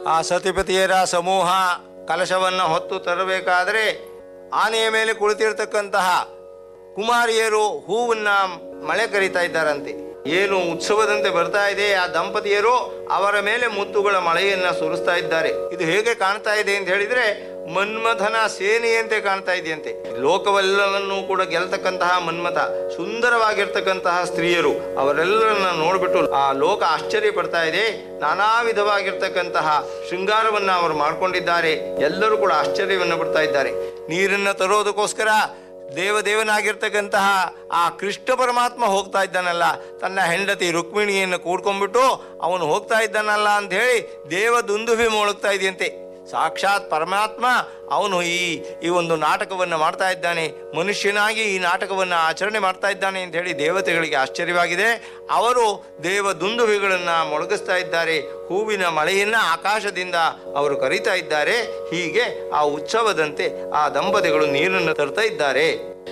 ಆ ಸತಿಪತಿಯರ ಸಮೂಹ ಕಲಶವನ್ನು ಹೊತ್ತು ತರಬೇಕಾದರೆ ಆನೆಯ ಮೇಲೆ ಕುಳಿತಿರ್ತಕ್ಕಂತಹ ಕುಮಾರಿಯರು ಹೂವನ್ನ ಮಳೆ ಕರೀತಾ ಇದ್ದಾರಂತೆ ಏನು ಉತ್ಸವದಂತೆ ಬರ್ತಾ ಇದೆ ಆ ದಂಪತಿಯರು ಅವರ ಮೇಲೆ ಮುತ್ತುಗಳ ಮಳೆಯನ್ನ ಸುರಿಸ್ತಾ ಇದ್ದಾರೆ ಇದು ಹೇಗೆ ಕಾಣ್ತಾ ಇದೆ ಅಂತ ಹೇಳಿದ್ರೆ ಮನ್ಮಥನ ಸೇನೆಯಂತೆ ಕಾಣ್ತಾ ಇದೆಯಂತೆ ಲೋಕವೆಲ್ಲವನ್ನೂ ಕೂಡ ಗೆಲ್ತಕ್ಕಂತಹ ಮನ್ಮಥ ಸುಂದರವಾಗಿರ್ತಕ್ಕಂತಹ ಸ್ತ್ರೀಯರು ಅವರೆಲ್ಲರನ್ನ ನೋಡ್ಬಿಟ್ಟು ಆ ಲೋಕ ಆಶ್ಚರ್ಯ ಪಡ್ತಾ ಇದೆ ನಾನಾ ವಿಧವಾಗಿರ್ತಕ್ಕಂತಹ ಶೃಂಗಾರವನ್ನ ಅವರು ಮಾಡ್ಕೊಂಡಿದ್ದಾರೆ ಎಲ್ಲರೂ ಕೂಡ ಆಶ್ಚರ್ಯವನ್ನು ಪಡ್ತಾ ಇದ್ದಾರೆ ನೀರನ್ನ ತರೋದಕ್ಕೋಸ್ಕರ ದೇವದೇವನಾಗಿರ್ತಕ್ಕಂತಹ ಆ ಕೃಷ್ಣ ಪರಮಾತ್ಮ ಹೋಗ್ತಾ ಇದ್ದಾನಲ್ಲ ತನ್ನ ಹೆಂಡತಿ ರುಕ್ಮಿಣಿಯನ್ನು ಕೂಡ್ಕೊಂಡ್ಬಿಟ್ಟು ಅವನು ಹೋಗ್ತಾ ಇದ್ದಾನಲ್ಲ ಅಂತ ಹೇಳಿ ದೇವ ದುಂದುಭಿ ಮೊಳಗ್ತಾ ಇದೆಯಂತೆ ಸಾಕ್ಷಾತ್ ಪರಮಾತ್ಮ ಅವನು ಈ ಈ ಒಂದು ನಾಟಕವನ್ನು ಮಾಡ್ತಾ ಇದ್ದಾನೆ ಮನುಷ್ಯನಾಗಿ ಈ ನಾಟಕವನ್ನು ಆಚರಣೆ ಮಾಡ್ತಾ ಇದ್ದಾನೆ ಅಂತ ಹೇಳಿ ದೇವತೆಗಳಿಗೆ ಆಶ್ಚರ್ಯವಾಗಿದೆ ಅವರು ದೇವ ದುಂದುಭಿಗಳನ್ನು ಮೊಳಗಿಸ್ತಾ ಇದ್ದಾರೆ ಹೂವಿನ ಮಳೆಯನ್ನ ಆಕಾಶದಿಂದ ಅವರು ಕರೀತಾ ಇದ್ದಾರೆ ಹೀಗೆ ಆ ಉತ್ಸವದಂತೆ ಆ ದಂಪತಿಗಳು ನೀರನ್ನು ತರ್ತಾ ಇದ್ದಾರೆ